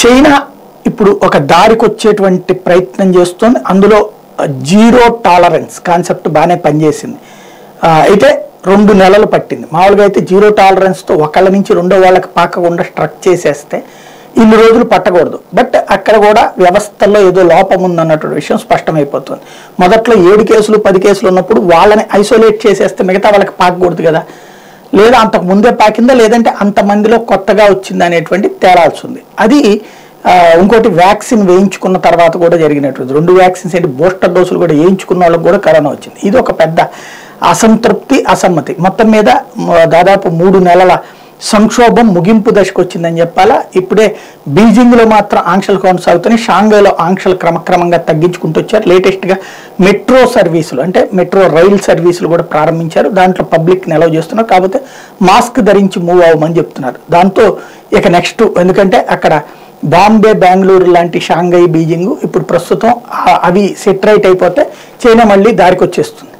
China ఇప్పుడు ఒక దారికి వచ్చేటువంటి ప్రయత్నం చేస్తుంది అందులో జీరో టాలరెన్స్ కాన్సెప్ట్ బాగానే పనిచేసింది ఆ, అయితే రెండు నెలలు పట్టింది మామూలుగా అయితే జీరో టాలరెన్స్తో ఒకళ్ళ నుంచి రెండో వాళ్ళకి పాకకుండా స్ట్రక్ చేసేస్తే ఇన్ని రోజులు పట్టకూడదు బట్ అక్కడ కూడా వ్యవస్థల్లో ఏదో లోపం ఉందన్నటువంటి విషయం స్పష్టమైపోతుంది మొదట్లో ఏడు కేసులు పది కేసులు ఉన్నప్పుడు వాళ్ళని ఐసోలేట్ చేసేస్తే మిగతా వాళ్ళకి పాకకూడదు కదా లేదా అంతకు ముందే పాకిందా లేదంటే అంతమందిలో కొత్తగా వచ్చిందా అనేటువంటి తేలాల్సి ఉంది అది ఆ, ఇంకోటి వ్యాక్సిన్ వేయించుకున్న తర్వాత కూడా జరిగినటువంటి రెండు వ్యాక్సిన్స్ ఏంటి బూస్టర్ డోసులు కూడా వేయించుకున్న వాళ్ళకి కూడా కరోనా వచ్చింది ఇది ఒక పెద్ద అసంతృప్తి అసమ్మతి మొత్తం మీద మ, దాదాపు మూడు నెలల సంక్షోభం ముగింపు దశకు వచ్చిందని చెప్పాలా ఇప్పుడే బీజింగ్లో మాత్రం ఆంక్షలు కొనసాగుతున్నాయి షాంఘైలో ఆంక్షలు క్రమక్రమంగా తగ్గించుకుంటూ వచ్చారు లేటెస్ట్గా మెట్రో సర్వీసులు అంటే మెట్రో రైల్ సర్వీసులు కూడా ప్రారంభించారు దాంట్లో పబ్లిక్ నిలవ చేస్తున్నారు కాకపోతే మాస్క్ ధరించి మూవ్ అవ్వమని చెప్తున్నారు దాంతో ఇక నెక్స్ట్ ఎందుకంటే అక్కడ బాంబే బెంగళూరు లాంటి షాంఘై బీజింగ్ ఇప్పుడు ప్రస్తుతం ఆ- అవి సెటరైట్ అయిపోతే చైనా మళ్ళీ దారికి వచ్చేస్తుంది